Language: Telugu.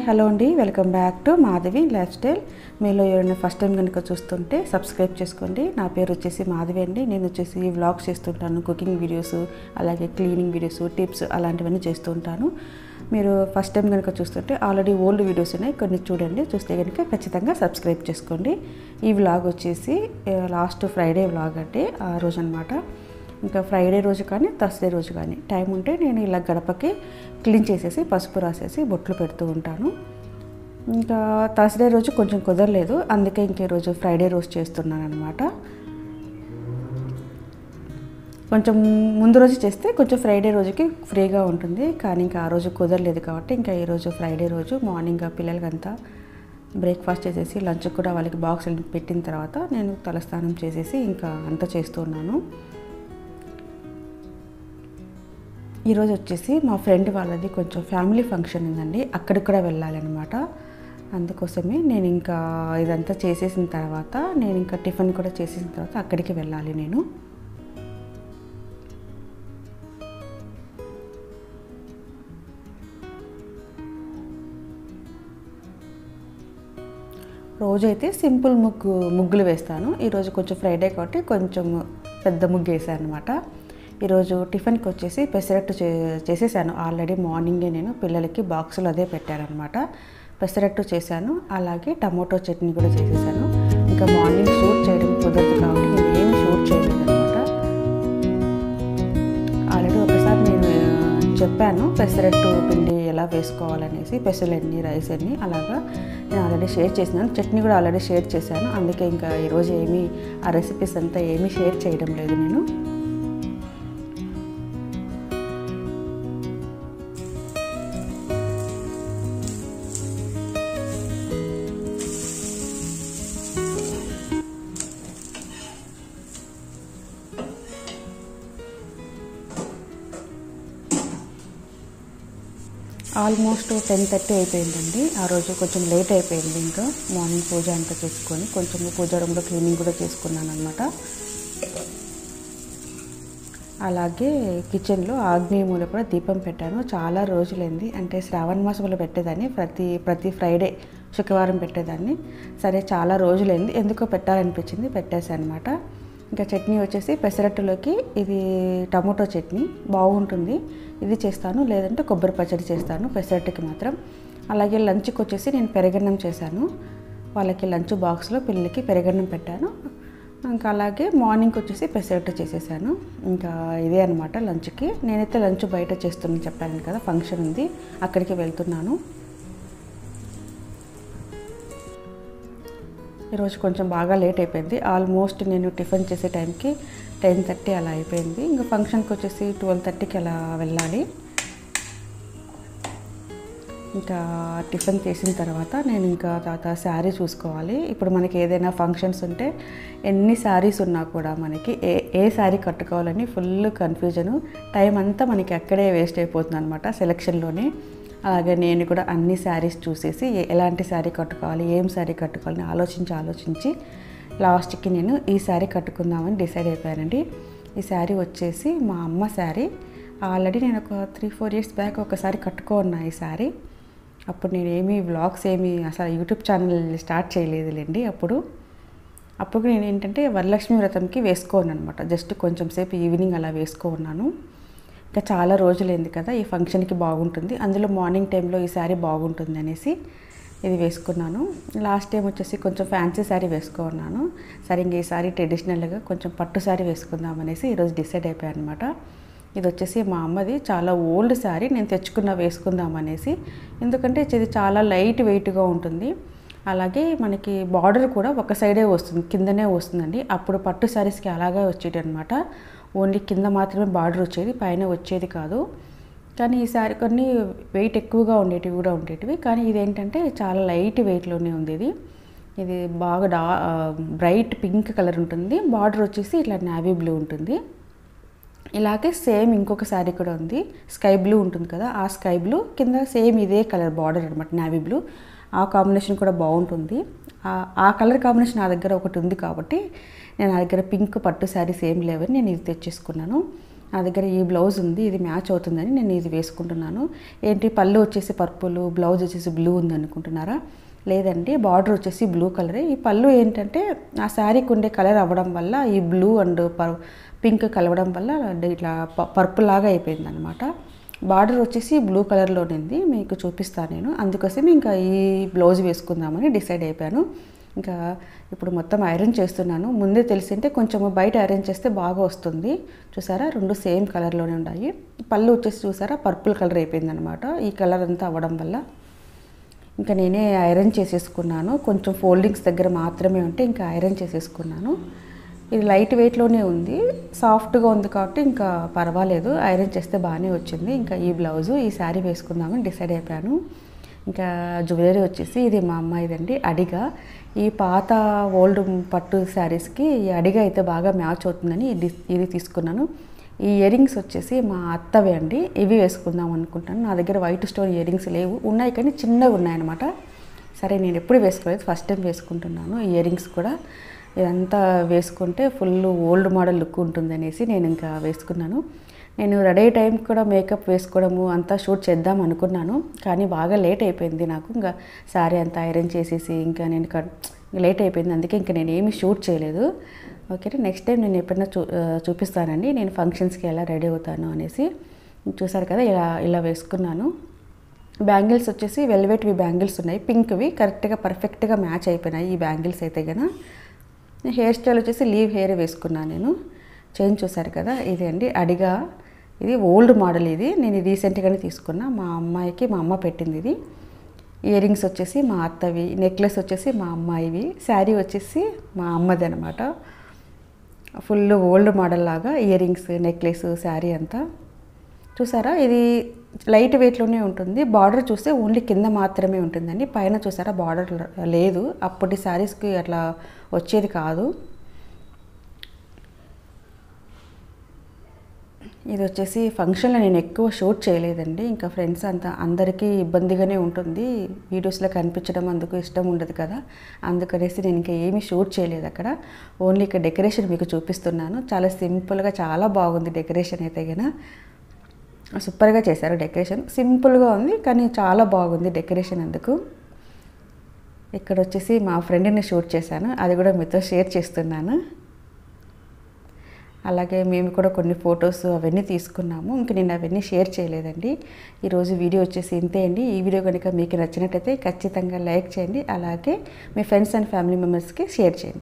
హలో అండి welcome back to Madhavi lifestyle మీలో ఎవరైనా ఫస్ట్ టైం కనుక చూస్తుంటే సబ్స్క్రైబ్ చేసుకోండి నా పేరు వచ్చేసి మాధవి అండి నేను వచ్చేసి వ్లాగ్స్ చేస్తుంటాను కుకింగ్ వీడియోస్ అలాగే క్లీనింగ్ వీడియోస్ టిప్స్ అలాంటివన్నీ చేస్తూ ఉంటాను మీరు ఫస్ట్ టైం కనుక చూస్తుంటే ఆల్రెడీ ఓల్డ్ వీడియోస్ ఉన్నాయి కొన్ని చూడండి చూస్తే కనుక ఖచ్చితంగా సబ్స్క్రైబ్ చేసుకోండి ఈ వ్లాగ్ వచ్చేసి లాస్ట్ ఫ్రైడే వ్లాగ్ అంటే ఆ రోజు అనమాట ఇంకా ఫ్రైడే రోజు కానీ థర్స్డే రోజు కానీ టైం ఉంటే నేను ఇలా గడపకి క్లీన్ చేసేసి పసుపు రాసేసి బొట్లు పెడుతూ ఉంటాను ఇంకా థర్స్డే రోజు కొంచెం కుదరలేదు అందుకే ఇంకే రోజు ఫ్రైడే రోజు చేస్తున్నాను అనమాట కొంచెం ముందు రోజు చేస్తే కొంచెం ఫ్రైడే రోజుకి ఫ్రీగా ఉంటుంది కానీ ఇంకా ఆ రోజు కుదరలేదు కాబట్టి ఇంకా ఈరోజు ఫ్రైడే రోజు మార్నింగ్ పిల్లలకంతా బ్రేక్ఫాస్ట్ చేసేసి లంచ్ కూడా వాళ్ళకి బాక్స్ పెట్టిన తర్వాత నేను తలస్నానం చేసేసి ఇంకా అంతా చేస్తున్నాను ఈరోజు వచ్చేసి మా ఫ్రెండ్ వాళ్ళది కొంచెం ఫ్యామిలీ ఫంక్షన్ ఉందండి అక్కడికి కూడా వెళ్ళాలన్నమాట అందుకోసమే నేను ఇంకా ఇదంతా చేసేసిన తర్వాత నేను ఇంకా టిఫిన్ కూడా చేసేసిన తర్వాత అక్కడికి వెళ్ళాలి నేను రోజైతే సింపుల్ ముగ్గు ముగ్గులు వేస్తాను ఈరోజు కొంచెం ఫ్రైడే కాబట్టి కొంచెం పెద్ద ముగ్గు వేసాను అనమాట ఈరోజు టిఫిన్కి వచ్చేసి పెసరట్టు చే చేసేసాను ఆల్రెడీ మార్నింగే నేను పిల్లలకి బాక్సులు అదే పెట్టానమాట పెసరట్టు చేశాను అలాగే టమోటో చట్నీ కూడా చేసేసాను ఇంకా మార్నింగ్ షూట్ చేయడం కుదరదు కాబట్టి నేను ఏమి షూట్ చేయలేదు అనమాట ఆల్రెడీ ఒకసారి నేను చెప్పాను పెసరట్టు పిండి ఎలా వేసుకోవాలనేసి పెసలన్నీ రైస్ అన్ని అలాగా నేను ఆల్రెడీ షేర్ చేసినాను చట్నీ కూడా ఆల్రెడీ షేర్ చేశాను అందుకే ఇంకా ఈరోజు ఏమీ ఆ రెసిపీస్ అంతా ఏమీ షేర్ చేయడం లేదు నేను ఆల్మోస్ట్ టెన్ థర్టీ అయిపోయిందండి ఆ రోజు కొంచెం లేట్ అయిపోయింది ఇంకా మార్నింగ్ పూజ అంతా చేసుకొని కొంచెం పూజ రూమ్లో క్లీనింగ్ కూడా చేసుకున్నాను అనమాట అలాగే కిచెన్లో ఆగ్నేయ మూల కూడా దీపం పెట్టాను చాలా రోజులైంది అంటే శ్రావణ మాసంలో పెట్టేదాన్ని ప్రతి ప్రతి ఫ్రైడే శుక్రవారం పెట్టేదాన్ని సరే చాలా రోజులైంది ఎందుకో పెట్టాలనిపించింది పెట్టేశాను అనమాట ఇంకా చట్నీ వచ్చేసి పెసరట్టులోకి ఇది టమోటో చట్నీ బాగుంటుంది ఇది చేస్తాను లేదంటే కొబ్బరి పచ్చడి చేస్తాను పెసరట్టుకి మాత్రం అలాగే లంచ్కి వచ్చేసి నేను పెరగన్నం చేశాను వాళ్ళకి లంచ్ బాక్స్లో పిల్లలకి పెరగన్నం పెట్టాను ఇంకా అలాగే మార్నింగ్ వచ్చేసి పెసరట్టు చేసేసాను ఇంకా ఇదే అనమాట లంచ్కి నేనైతే లంచ్ బయట చేస్తున్నాను చెప్పాను కదా ఫంక్షన్ ఉంది అక్కడికి వెళ్తున్నాను ఈరోజు కొంచెం బాగా లేట్ అయిపోయింది ఆల్మోస్ట్ నేను టిఫిన్ చేసే టైంకి టెన్ థర్టీ అలా అయిపోయింది ఇంకా ఫంక్షన్కి వచ్చేసి ట్వెల్వ్ థర్టీకి అలా వెళ్ళాలి ఇంకా టిఫిన్ చేసిన తర్వాత నేను ఇంకా తర్వాత శారీ చూసుకోవాలి ఇప్పుడు మనకి ఏదైనా ఫంక్షన్స్ ఉంటే ఎన్ని శారీస్ ఉన్నా కూడా మనకి ఏ ఏ శారీ కట్టుకోవాలని ఫుల్ కన్ఫ్యూజను టైం అంతా మనకి అక్కడే వేస్ట్ అయిపోతుంది అనమాట సెలెక్షన్లోనే అలాగే నేను కూడా అన్ని శారీస్ చూసేసి ఎలాంటి శారీ కట్టుకోవాలి ఏం శారీ కట్టుకోవాలని ఆలోచించి ఆలోచించి లాస్ట్కి నేను ఈ శారీ కట్టుకుందామని డిసైడ్ అయిపోయానండి ఈ శారీ వచ్చేసి మా అమ్మ శారీ ఆల్రెడీ నేను ఒక త్రీ ఫోర్ ఇయర్స్ బ్యాక్ ఒకసారి కట్టుకున్నా ఈ శారీ అప్పుడు నేను ఏమీ వ్లాగ్స్ ఏమీ అసలు యూట్యూబ్ ఛానల్ స్టార్ట్ చేయలేదులేండి అప్పుడు అప్పుడు నేను ఏంటంటే వరలక్ష్మి వ్రతంకి వేసుకోను అనమాట జస్ట్ కొంచెం సేపు ఈవినింగ్ అలా వేసుకున్నాను ఇంకా చాలా రోజులైంది కదా ఈ ఫంక్షన్కి బాగుంటుంది అందులో మార్నింగ్ టైంలో ఈ శారీ బాగుంటుంది అనేసి ఇది వేసుకున్నాను లాస్ట్ టైం వచ్చేసి కొంచెం ఫ్యాన్సీ శారీ వేసుకున్నాను సరే ఇంక ఈ శారీ ట్రెడిషనల్గా కొంచెం పట్టు శారీ వేసుకుందాం అనేసి ఈరోజు డిసైడ్ అయిపోయాను అనమాట ఇది వచ్చేసి మా అమ్మది చాలా ఓల్డ్ శారీ నేను తెచ్చుకున్న వేసుకుందాం అనేసి ఎందుకంటే ఇది చాలా లైట్ వెయిట్గా ఉంటుంది అలాగే మనకి బార్డర్ కూడా ఒక సైడే వస్తుంది కిందనే వస్తుందండి అప్పుడు పట్టు శారీస్కి అలాగే వచ్చేది అనమాట ఓన్లీ కింద మాత్రమే బార్డర్ వచ్చేది పైన వచ్చేది కాదు కానీ ఈ శారీ కొన్ని వెయిట్ ఎక్కువగా ఉండేటివి కూడా ఉండేటివి కానీ ఇదేంటంటే చాలా లైట్ వెయిట్లోనే ఉంది ఇది ఇది బాగా డా బ్రైట్ పింక్ కలర్ ఉంటుంది బార్డర్ వచ్చేసి ఇట్లా నావీ బ్లూ ఉంటుంది ఇలాగే సేమ్ ఇంకొక శారీ కూడా ఉంది స్కై బ్లూ ఉంటుంది కదా ఆ స్కై బ్లూ కింద సేమ్ ఇదే కలర్ బార్డర్ అనమాట నావీ బ్లూ ఆ కాంబినేషన్ కూడా బాగుంటుంది ఆ కలర్ కాంబినేషన్ నా దగ్గర ఒకటి ఉంది కాబట్టి నేను నా దగ్గర పింక్ పట్టు శారీస్ ఏం లేవని నేను ఇది తెచ్చేసుకున్నాను నా దగ్గర ఈ బ్లౌజ్ ఉంది ఇది మ్యాచ్ అవుతుందని నేను ఇది వేసుకుంటున్నాను ఏంటి పళ్ళు వచ్చేసి పర్పుల్ బ్లౌజ్ వచ్చేసి బ్లూ ఉంది అనుకుంటున్నారా లేదండి బార్డర్ వచ్చేసి బ్లూ కలరే ఈ పళ్ళు ఏంటంటే ఆ శారీకి ఉండే కలర్ అవ్వడం వల్ల ఈ బ్లూ అండ్ పర్ పింక్ కలవడం వల్ల ఇట్లా పర్పుల్ లాగా అయిపోయింది అనమాట బార్డర్ వచ్చేసి బ్లూ కలర్లో ఉంది మీకు చూపిస్తాను నేను అందుకోసం ఇంకా ఈ బ్లౌజ్ వేసుకుందామని డిసైడ్ అయిపోయాను ఇంకా ఇప్పుడు మొత్తం ఐరన్ చేస్తున్నాను ముందే తెలిసింటే కొంచెం బయట ఐరన్ చేస్తే బాగా వస్తుంది చూసారా రెండు సేమ్ కలర్లోనే ఉన్నాయి పళ్ళు వచ్చేసి చూసారా పర్పుల్ కలర్ అయిపోయింది అనమాట ఈ కలర్ అంతా అవ్వడం వల్ల ఇంకా నేనే ఐరన్ చేసేసుకున్నాను కొంచెం ఫోల్డింగ్స్ దగ్గర మాత్రమే ఉంటే ఇంకా ఐరన్ చేసేసుకున్నాను ఇది లైట్ వెయిట్లోనే ఉంది సాఫ్ట్గా ఉంది కాబట్టి ఇంకా పర్వాలేదు ఐరన్ చేస్తే బాగానే వచ్చింది ఇంకా ఈ బ్లౌజు ఈ శారీ వేసుకుందామని డిసైడ్ అయిపోయాను ఇంకా జ్యువెలరీ వచ్చేసి ఇది మా అమ్మాయిదండి అడిగా ఈ పాత ఓల్డ్ పట్టు శారీస్కి ఈ అడిగా అయితే బాగా మ్యాచ్ అవుతుందని ఇది ఇది తీసుకున్నాను ఈ ఇయర్ రింగ్స్ వచ్చేసి మా అత్తవే అండి ఇవి వేసుకుందాం అనుకుంటాను నా దగ్గర వైట్ స్టోన్ ఇయర్ రింగ్స్ లేవు ఉన్నాయి కానీ చిన్నగా ఉన్నాయన్నమాట సరే నేను ఎప్పుడు వేసుకోలేదు ఫస్ట్ టైం వేసుకుంటున్నాను ఇయర్ రింగ్స్ కూడా ఇదంతా వేసుకుంటే ఫుల్ ఓల్డ్ మోడల్ లుక్ ఉంటుంది అనేసి నేను ఇంకా వేసుకున్నాను నేను రెడీ అయ్యే టైం కూడా మేకప్ వేసుకోవడము అంతా షూట్ చేద్దాం అనుకున్నాను కానీ బాగా లేట్ అయిపోయింది నాకు ఇంకా శారీ అంతా ఐరన్ చేసేసి ఇంకా నేను లేట్ అయిపోయింది అందుకే ఇంకా నేను ఏమీ షూట్ చేయలేదు ఓకే నెక్స్ట్ టైం నేను ఎప్పుడైనా చూ చూపిస్తానండి నేను ఫంక్షన్స్కి ఎలా రెడీ అవుతాను అనేసి చూసారు కదా ఇలా ఇలా వేసుకున్నాను బ్యాంగిల్స్ వచ్చేసి వెల్వెట్వి బ్యాంగిల్స్ ఉన్నాయి పింక్వి కరెక్ట్గా పర్ఫెక్ట్గా మ్యాచ్ అయిపోయినాయి ఈ బ్యాంగిల్స్ అయితే కనుక హెయిర్ స్టైల్ వచ్చేసి లీవ్ హెయిర్ వేసుకున్నాను నేను చేంజ్ చూసారు కదా ఇది అండి అడిగా ఇది ఓల్డ్ మోడల్ ఇది నేను రీసెంట్గానే తీసుకున్నా మా అమ్మాయికి మా అమ్మ పెట్టింది ఇది ఇయర్ రింగ్స్ వచ్చేసి మా అత్తవి నెక్లెస్ వచ్చేసి మా అమ్మాయివి శారీ వచ్చేసి మా అమ్మది అనమాట ఫుల్ ఓల్డ్ మోడల్ లాగా ఇయర్ రింగ్స్ నెక్లెస్ శారీ అంతా చూసారా ఇది లైట్ వెయిట్లోనే ఉంటుంది బార్డర్ చూస్తే ఓన్లీ కింద మాత్రమే ఉంటుందండి పైన చూసారా బార్డర్ లేదు అప్పటి శారీస్కి అట్లా వచ్చేది కాదు ఇది వచ్చేసి ఫంక్షన్లో నేను ఎక్కువ షూట్ చేయలేదండి ఇంకా ఫ్రెండ్స్ అంతా అందరికీ ఇబ్బందిగానే ఉంటుంది వీడియోస్లో కనిపించడం అందుకు ఇష్టం ఉండదు కదా అందుకనేసి నేను ఇంకా ఏమీ షూట్ చేయలేదు అక్కడ ఓన్లీ ఇక్కడ డెకరేషన్ మీకు చూపిస్తున్నాను చాలా సింపుల్గా చాలా బాగుంది డెకరేషన్ అయితే కనుక సూపర్గా చేశారు డెకరేషన్ సింపుల్గా ఉంది కానీ చాలా బాగుంది డెకరేషన్ అందుకు ఇక్కడ వచ్చేసి మా ఫ్రెండ్ని షూట్ చేశాను అది కూడా మీతో షేర్ చేస్తున్నాను అలాగే మేము కూడా కొన్ని ఫొటోస్ అవన్నీ తీసుకున్నాము ఇంక నేను అవన్నీ షేర్ చేయలేదండి ఈరోజు వీడియో వచ్చేసి ఇంతే అండి ఈ వీడియో కనుక మీకు నచ్చినట్టయితే ఖచ్చితంగా లైక్ చేయండి అలాగే మీ ఫ్రెండ్స్ అండ్ ఫ్యామిలీ మెంబర్స్కి షేర్ చేయండి